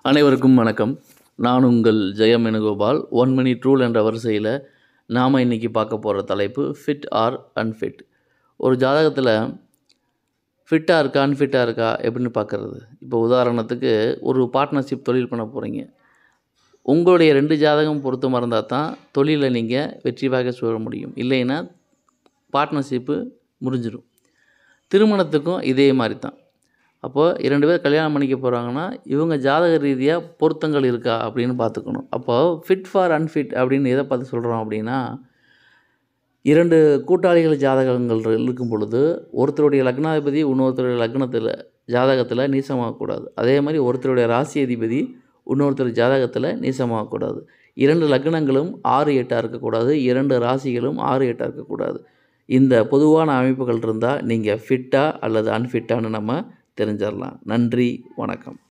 அனைவருக்கும் வணக்கம் நான் உங்கள் Jayam Venugopal one minute rule என்ற வரிசையில் நாம் இன்றைக்கி பார்க்க போகிற தலைப்பு ஃபிட் ஆர் அன்ஃபிட் ஒரு ஜாதகத்தில் ஃபிட்டாக இருக்கா அன்ஃபிட்டாக இருக்கா எப்படின்னு பார்க்குறது இப்போ உதாரணத்துக்கு ஒரு பார்ட்னர்ஷிப் தொழில் பண்ண போகிறீங்க உங்களுடைய ரெண்டு ஜாதகம் பொருத்தமாக இருந்தால் தான் தொழிலை நீங்கள் வெற்றிவாக சொல்ல முடியும் இல்லைன்னா பார்ட்னர்ஷிப்பு முறிஞ்சிடும் திருமணத்துக்கும் இதே மாதிரி தான் அப்போது இரண்டு பேர் கல்யாணம் பண்ணிக்க போகிறாங்கன்னா இவங்க ஜாதக ரீதியாக பொருத்தங்கள் இருக்கா அப்படின்னு பார்த்துக்கணும் அப்போது ஃபிட் ஃபார் அன்ஃபிட் அப்படின்னு எதை பார்த்து சொல்கிறோம் அப்படின்னா இரண்டு கூட்டாளிகள் ஜாதகங்கள் இருக்கும் பொழுது ஒருத்தருடைய லக்னாதிபதி இன்னொருத்தருடைய லக்னத்தில் ஜாதகத்தில் நீசமாகக்கூடாது அதே மாதிரி ஒருத்தருடைய ராசி அதிபதி இன்னொருத்தர் ஜாதகத்தில் நீசமாகக்கூடாது இரண்டு லக்னங்களும் ஆறு எட்டாக இருக்கக்கூடாது இரண்டு ராசிகளும் ஆறு எட்டாக இருக்கக்கூடாது இந்த பொதுவான அமைப்புகள் இருந்தால் நீங்கள் ஃபிட்டாக அல்லது அன்ஃபிட்டான்னு நம்ம தெரிஞ்சிடலாம் நன்றி வணக்கம்